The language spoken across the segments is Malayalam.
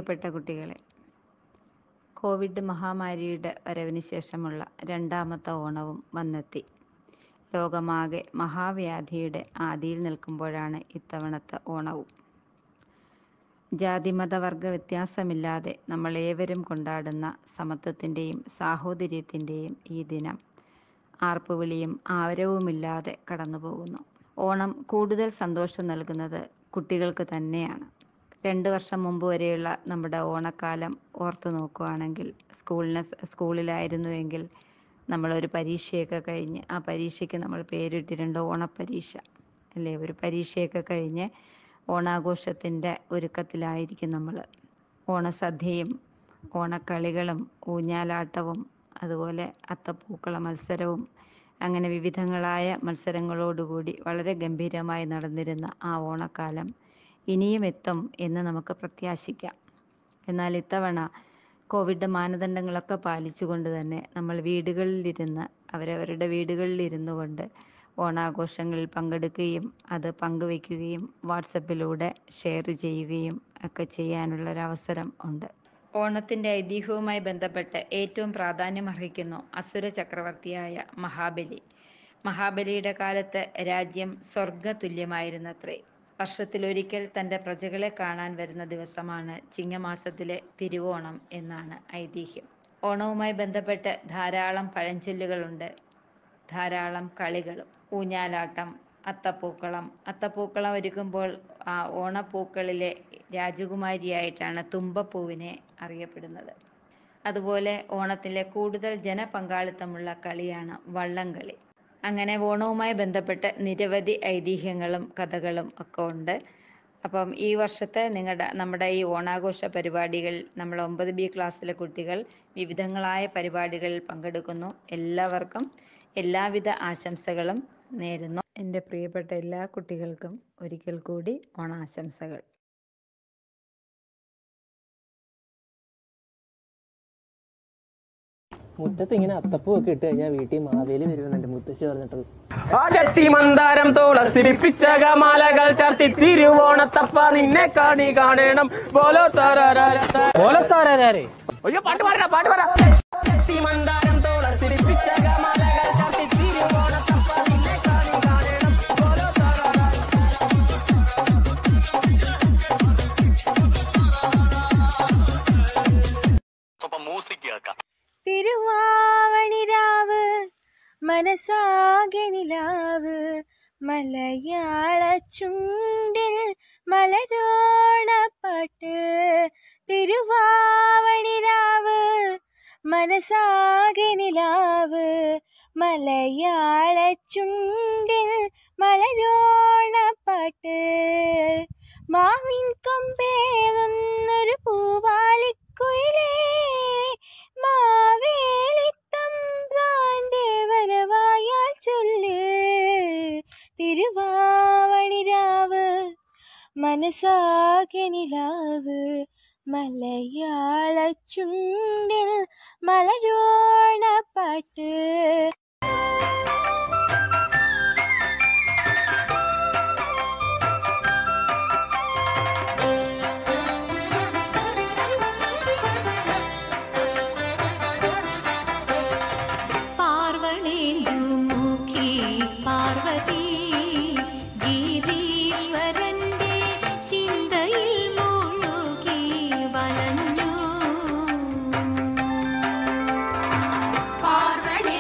പ്രിയപ്പെട്ട കുട്ടികളെ കോവിഡ് മഹാമാരിയുടെ വരവിന് ശേഷമുള്ള രണ്ടാമത്തെ ഓണവും വന്നെത്തി ലോകമാകെ മഹാവ്യാധിയുടെ ആദിയിൽ നിൽക്കുമ്പോഴാണ് ഇത്തവണത്തെ ഓണവും ജാതിമത വർഗ വ്യത്യാസമില്ലാതെ നമ്മൾ ഏവരും കൊണ്ടാടുന്ന സമത്വത്തിൻ്റെയും സാഹോദര്യത്തിൻ്റെയും ഈ ദിനം ആർപ്പുവിളിയും ആരവുമില്ലാതെ കടന്നു പോകുന്നു ഓണം കൂടുതൽ സന്തോഷം നൽകുന്നത് കുട്ടികൾക്ക് തന്നെയാണ് രണ്ട് വർഷം മുമ്പ് വരെയുള്ള നമ്മുടെ ഓണക്കാലം ഓർത്തു നോക്കുകയാണെങ്കിൽ സ്കൂളിന് സ്കൂളിലായിരുന്നുവെങ്കിൽ നമ്മളൊരു പരീക്ഷയൊക്കെ കഴിഞ്ഞ് ആ പരീക്ഷയ്ക്ക് നമ്മൾ പേരിട്ടിട്ടുണ്ട് ഓണപ്പരീക്ഷ അല്ലേ ഒരു പരീക്ഷയൊക്കെ കഴിഞ്ഞ് ഓണാഘോഷത്തിൻ്റെ ഒരുക്കത്തിലായിരിക്കും നമ്മൾ ഓണസദ്യയും ഓണക്കളികളും ഊഞ്ഞാലാട്ടവും അതുപോലെ അത്തപ്പൂക്കള മത്സരവും അങ്ങനെ വിവിധങ്ങളായ മത്സരങ്ങളോടുകൂടി വളരെ ഗംഭീരമായി നടന്നിരുന്ന ആ ഓണക്കാലം ഇനിയും എത്തും എന്ന് നമുക്ക് പ്രത്യാശിക്കാം എന്നാൽ ഇത്തവണ കോവിഡ് മാനദണ്ഡങ്ങളൊക്കെ പാലിച്ചുകൊണ്ട് തന്നെ നമ്മൾ വീടുകളിലിരുന്ന് അവരവരുടെ വീടുകളിലിരുന്നു കൊണ്ട് ഓണാഘോഷങ്ങളിൽ പങ്കെടുക്കുകയും അത് പങ്കുവയ്ക്കുകയും വാട്സപ്പിലൂടെ ഷെയർ ചെയ്യുകയും ഒക്കെ ചെയ്യാനുള്ളൊരവസരം ഉണ്ട് ഓണത്തിൻ്റെ ഐതിഹ്യവുമായി ബന്ധപ്പെട്ട് ഏറ്റവും പ്രാധാന്യം അർഹിക്കുന്നു അസുര ചക്രവർത്തിയായ മഹാബലി മഹാബലിയുടെ കാലത്ത് രാജ്യം സ്വർഗതുല്യമായിരുന്നത്രേ വർഷത്തിലൊരിക്കൽ തൻ്റെ പ്രജകളെ കാണാൻ വരുന്ന ദിവസമാണ് ചിങ്ങമാസത്തിലെ തിരുവോണം എന്നാണ് ഐതിഹ്യം ഓണവുമായി ബന്ധപ്പെട്ട് ധാരാളം പഴഞ്ചൊല്ലുകളുണ്ട് ധാരാളം കളികളും ഊഞ്ഞാലാട്ടം അത്തപ്പൂക്കളം അത്തപ്പൂക്കളം ഒരുക്കുമ്പോൾ ആ ഓണപ്പൂക്കളിലെ രാജകുമാരിയായിട്ടാണ് തുമ്പപ്പൂവിനെ അറിയപ്പെടുന്നത് അതുപോലെ ഓണത്തിലെ കൂടുതൽ ജനപങ്കാളിത്തമുള്ള കളിയാണ് വള്ളംകളി അങ്ങനെ ഓണവുമായി ബന്ധപ്പെട്ട് നിരവധി ഐതിഹ്യങ്ങളും കഥകളും ഒക്കെ ഉണ്ട് അപ്പം ഈ വർഷത്തെ നിങ്ങളുടെ നമ്മുടെ ഈ ഓണാഘോഷ പരിപാടികൾ നമ്മൾ ഒമ്പത് ബി ക്ലാസ്സിലെ കുട്ടികൾ വിവിധങ്ങളായ പരിപാടികളിൽ പങ്കെടുക്കുന്നു എല്ലാവർക്കും എല്ലാവിധ ആശംസകളും നേരുന്നു എൻ്റെ പ്രിയപ്പെട്ട എല്ലാ കുട്ടികൾക്കും ഒരിക്കൽ കൂടി ഓണാശംസകൾ മുറ്റത്ത് ഇങ്ങനെ അത്തപ്പൂ ഒക്കെ ഇട്ട് കഴിഞ്ഞാൽ വീട്ടിൽ മാവേലി വരുമെന്ന് എന്റെ മുത്തശ്ശി പറഞ്ഞിട്ടുള്ളത് ആകത്തി മന്ദാരം തുളസിരിപ്പിച്ച മാലകൾ ചർത്തി തിരുവോണത്തപ്പ നിന്നെ കാണി കാണണം പോലോ ഓലത്താരാരെ അയ്യോ പാട്ട് പാടാ പാട്ട് പാടാ ആകത്തി മന്ദാരം തുളസിരിപ്പിച്ച മാലകൾ ചർത്തി തിരുവോണത്തപ്പ നിന്നെ കാണി കാണണം പോലോ ಸ್ವಲ್ಪ ಮ್ಯೂಸಿಕ್ ಕೇಳ್ಕ തിരുവാവണിരാവ് മനസ്സാകെ നിലാവ് മലയാള ചുണ്ടിൽ മലരോണപ്പാട്ട് തിരുവാവണിരാവ് മനസ്സാകെ നിലാവ് മലയാള ചുണ്ടിൽ മലരോണപ്പാട്ട് മാവിൻ കൊമ്പേറുന്നൊരു പൂവാലിക്കുയിലേ മാവേലിത്തമ്പ്രാന്റെ വരവായാൽ ചൊല്ല് തിരുവാവണിരാവ് മനസ്സാകെ നിലാവ് മലയാള ചുണ്ടിൽ മലരോണപ്പാട്ട് പാർവണേന്ദുമുഖി പാർവതി ഗീതീശ്വരന്റെ ചിന്തയിൽ മുഴുകി വലഞ്ഞു പാർവണേ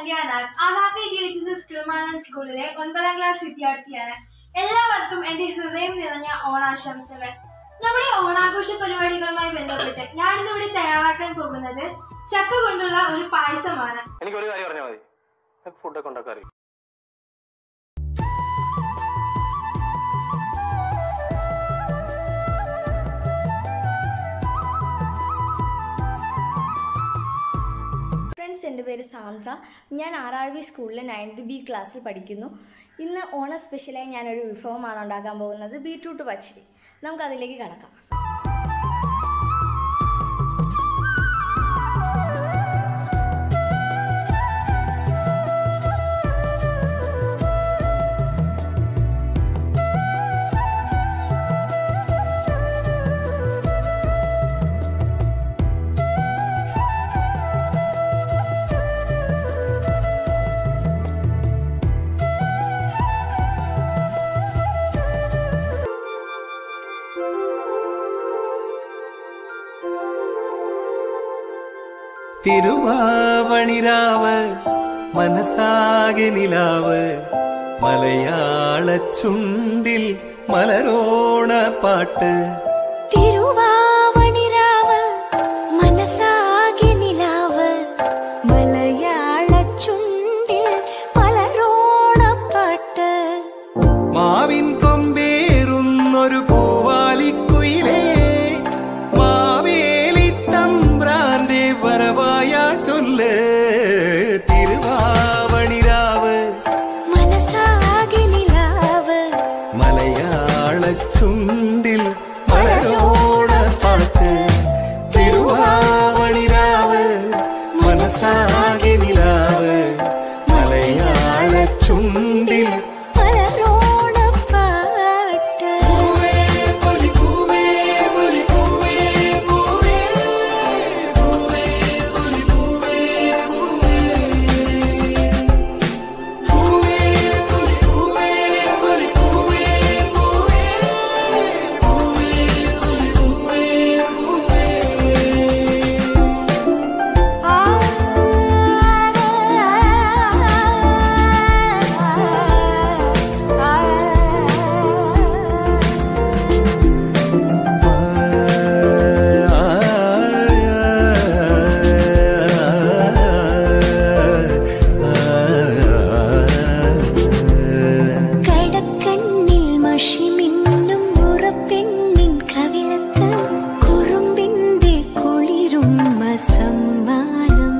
സന്ധ്യ നാഗ് ആഹാപ്പി ജീവിച്ചത് സ്കിൽമാനൻ സ്കൂളിലെ ഒൻപതാം ക്ലാസ് വിദ്യാർത്ഥിയാണ് എല്ലാവർക്കും എന്റെ ഹൃദയം നിറഞ്ഞ ഓണാശംസകൾ നമ്മുടെ ഓണാഘോഷ പരിപാടികളുമായി ബന്ധപ്പെട്ട് ഞാൻ ഇന്നിവിടെ തയ്യാറാക്കാൻ പോകുന്നത് ചക്ക കൊണ്ടുള്ള ഒരു പായസമാണ് എനിക്ക് ഒരു കാര്യം പറഞ്ഞാൽ മതി ഫുഡൊക്കെ ഉണ്ടാക്കാൻ അറിയും ഫ്രണ്ട്സ് എൻ്റെ പേര് സാന്ദ്ര ഞാൻ ആർ ആർ വി സ്കൂളിലെ നയൻത് ബി ക്ലാസ്സിൽ പഠിക്കുന്നു ഇന്ന് ഓണ സ്പെഷ്യലായി ഞാനൊരു വിഭവമാണ് ഉണ്ടാക്കാൻ പോകുന്നത് ബീട്രൂട്ട് പച്ചടി നമുക്കതിലേക്ക് കടക്കാം തിരുവാവണിരാവ് മനസ്സാകെ നിലാവ് മലയാള ചുണ്ടിൽ മലരോണ പാട്ട് തിരുവാവണിരാവ് മനസ്സാകെ നിലാവ് മലയാള ചുണ്ടിൽ പലരോണപ്പാട്ട് മാവിൻ കൊമ്പേറുന്നൊരു പൂവാലിക്കുയിലേ മാവേലി തമ്പ്രാന്റെ വരവായ ചൊല്ല് തിരുവാവണിരാവ് മനസ്സാകെ നിലാവ് മലയാള ചുണ്ടിൽ മലരോണ പാട്ട് തിരുവാവണിരാവ് മനസ്സാകെ നിലാവ് മലയാള ചുണ്ടിൽ പലരോണപ്പാട്ട് കടക്കണ്ണിൽ മഷിമിന്നും ഉറപ്പെണ്ണിൻ കവിളത്ത് കുറുമ്പിന്റെ കുളിരും സമ്മാനം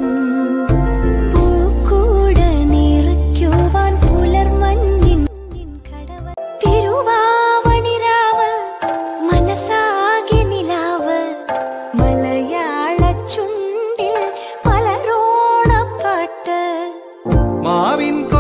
പൂക്കൂട നിറയ്ക്കുവാൻ പുലർമഞ്ഞിൻ കടവ തിരുവാവണിരാവ് മനസ്സാകെ നിലാവ് മലയാള ചുണ്ടിൽ പലരോണപ്പാട്ട് മാവിൻ